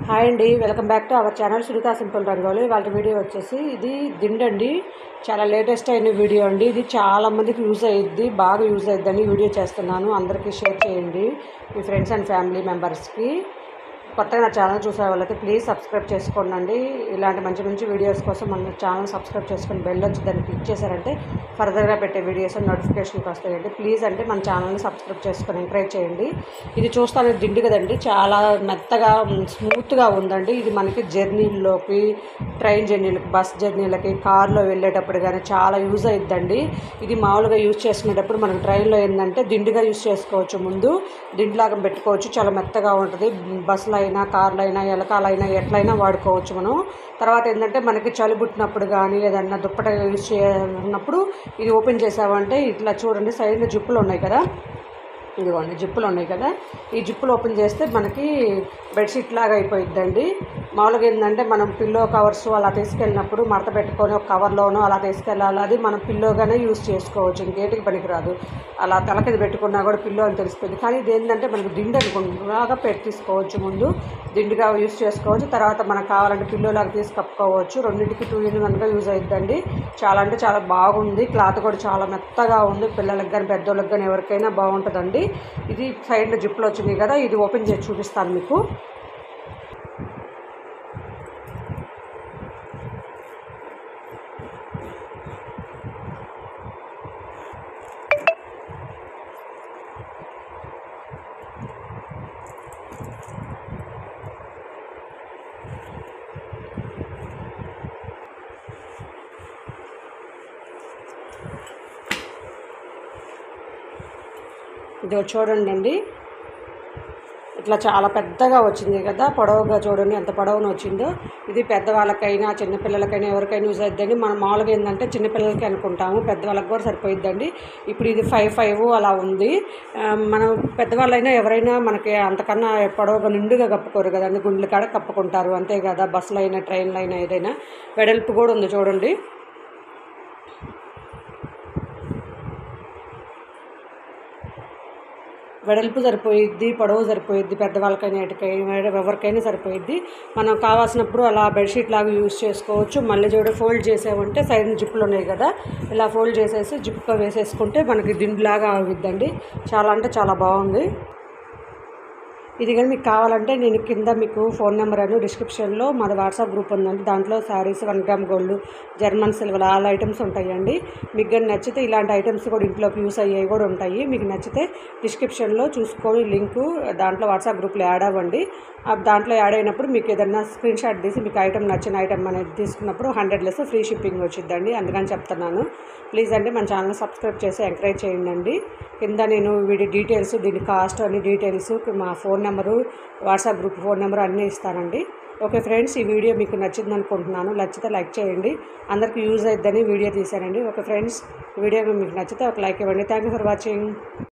hi అండి welcome back to our channel Sunitha simple rangoli వాళ్ళ video వచ్చేసి ఇది దిండండి చాలా లేటెస్ట్ అయిన వీడియో అండి ఇది చాలా మందికి యూజ్ అయ్యిద్ది బాగా యూజ్ అయ్యిద్దని వీడియో చేస్తున్నాను అందరికీ షేర్ చేయండి మీ ఫ్రెండ్స్ అండ్ ఫ్యామిలీ మెంబర్స్కి కొత్తగా నా ఛానల్ చూసే వాళ్ళైతే ప్లీజ్ సబ్స్క్రైబ్ చేసుకోండి ఇలాంటి మంచి మంచి వీడియోస్ కోసం మన ఛానల్ సబ్స్క్రైబ్ చేసుకొని బెల్ వచ్చి దాన్ని క్లిక్ చేశారంటే ఫర్దర్గా పెట్టే వీడియోస్ నోటిఫికేషన్కి వస్తాయండి ప్లీజ్ అంటే మన ఛానల్ని సబ్స్క్రైబ్ చేసుకొని ఎంకరేజ్ చేయండి ఇది చూస్తానికి దిండు కదండి చాలా మెత్తగా స్మూత్గా ఉందండి ఇది మనకి జర్నీల్లోకి ట్రైన్ జర్నీలకి బస్ జర్నీలకి కార్లో వెళ్ళేటప్పుడు కానీ చాలా యూజ్ అయిద్దండి ఇది మామూలుగా యూజ్ చేసుకునేటప్పుడు మనకి ట్రైన్లో ఏంటంటే దిండుగా యూజ్ చేసుకోవచ్చు ముందు దిండులాగా పెట్టుకోవచ్చు చాలా మెత్తగా ఉంటుంది బస్సులో అయినా కార్లో అయినా ఎలకాలైనా ఎట్లయినా వాడుకోవచ్చు మనం తర్వాత ఏంటంటే మనకి చలి పుట్టినప్పుడు కానీ ఏదన్నా దుప్పట యూజ్ చేసినప్పుడు ఇది ఓపెన్ చేసామంటే ఇట్లా చూడండి సైడ్లో జిప్పులు ఉన్నాయి కదా ఇదిగోండి జిప్పులు ఉన్నాయి కదా ఈ జిప్పులు ఓపెన్ చేస్తే మనకి బెడ్షీట్ లాగా అయిపోయిద్దండి మామూలుగా ఏంటంటే మనం పిల్లో కవర్స్ అలా తీసుకెళ్ళినప్పుడు మడత పెట్టుకొని ఒక కవర్లోనో అలా తీసుకెళ్ళాలి అది మనం పిల్లోగానే యూస్ చేసుకోవచ్చు ఇంకేటికి పనికిరాదు అలా తలకిది పెట్టుకున్నా కూడా పిల్లో అని తెలిసిపోయింది కానీ ఇది ఏంటంటే మనకి దిండు అనుకుంటున్నాగా పెట్టి తీసుకోవచ్చు ముందు దిండుగా యూస్ చేసుకోవచ్చు తర్వాత మనకు కావాలంటే పిల్లోలాగా తీసి కప్పుకోవచ్చు రెండింటికి టూ ఇన్ వన్గా యూజ్ అయిద్దండి చాలా అంటే చాలా బాగుంది క్లాత్ కూడా చాలా మెత్తగా ఉంది పిల్లలకి కానీ పెద్దోళ్ళకి కానీ ఎవరికైనా బాగుంటుందండి ఇది సైడ్లో జిప్పులు వచ్చినాయి కదా ఇది ఓపెన్ చేసి చూపిస్తాను మీకు ఇది చూడండి అండి ఇట్లా చాలా పెద్దగా వచ్చింది కదా పొడవుగా చూడండి ఎంత పొడవున వచ్చిందో ఇది పెద్దవాళ్ళకైనా చిన్నపిల్లలకైనా ఎవరికైనా యూజ్ అవుతుందండి మనం మామూలుగా ఏంటంటే చిన్నపిల్లలకి అనుకుంటాము పెద్దవాళ్ళకి కూడా సరిపోయిద్దండి ఇప్పుడు ఇది ఫైవ్ ఫైవ్ అలా ఉంది ఆ, మనం పెద్దవాళ్ళైనా ఎవరైనా మనకి అంతకన్నా పొడవుగా నిండుగా కప్పుకోరు కదండి గుండెల కాడ కప్పుకుంటారు అంతే కదా బస్సులో అయినా ట్రైన్లో అయినా ఏదైనా వెడల్పు కూడా ఉంది చూడండి వెడల్పు సరిపోయిద్ది పొడవు సరిపోయిద్ది పెద్దవాళ్ళకైనా ఎటుకైనా ఎవరికైనా సరిపోయిద్ది మనం కావాల్సినప్పుడు అలా బెడ్షీట్ లాగా యూజ్ చేసుకోవచ్చు మళ్ళీ చూడ ఫోల్డ్ చేసామంటే సైడ్ జిప్పులు ఉన్నాయి కదా ఇలా ఫోల్డ్ చేసేసి జిప్గా వేసేసుకుంటే మనకి దిండులాగా ఆగిద్దండి చాలా అంటే చాలా బాగుంది ఇది కానీ మీకు కావాలంటే నేను కింద మీకు ఫోన్ నెంబర్ అని డిస్క్రిప్షన్లో మాది వాట్సాప్ గ్రూప్ ఉందండి దాంట్లో saris one gram gold German silver all items ఉంటాయండి మీకు కానీ నచ్చితే ఇలాంటి ఐటమ్స్ కూడా ఇంట్లోకి యూస్ అయ్యేవి కూడా ఉంటాయి మీకు నచ్చితే డిస్క్రిప్షన్లో చూసుకొని లింకు దాంట్లో వాట్సాప్ గ్రూప్లో యాడ్ అవ్వండి ఆ దాంట్లో యాడ్ అయినప్పుడు మీకు ఏదన్నా స్క్రీన్ షాట్ తీసి మీకు ఐటమ్ నచ్చిన ఐటమ్ అనేది తీసుకున్నప్పుడు హండ్రెడ్ లెస్ ఫ్రీ షిప్పింగ్ వచ్చిందండి అందుకని చెప్తున్నాను ప్లీజ్ అండి మన ఛానల్ సబ్స్క్రైబ్ చేసి ఎంకరేజ్ చేయండి కింద నేను వీడి డీటెయిల్స్ దీని కాస్ట్ అన్ని డీటెయిల్స్ మా phone number WhatsApp group phone number అన్నీ ఇస్తానండి ఓకే ఫ్రెండ్స్ ఈ వీడియో మీకు నచ్చింది అనుకుంటున్నాను నచ్చితే లైక్ చేయండి అందరికీ యూజ్ అయిద్దని వీడియో తీశానండి ఓకే ఫ్రెండ్స్ వీడియో మీకు నచ్చితే ఒక లైక్ ఇవ్వండి థ్యాంక్ యూ ఫర్ వాచింగ్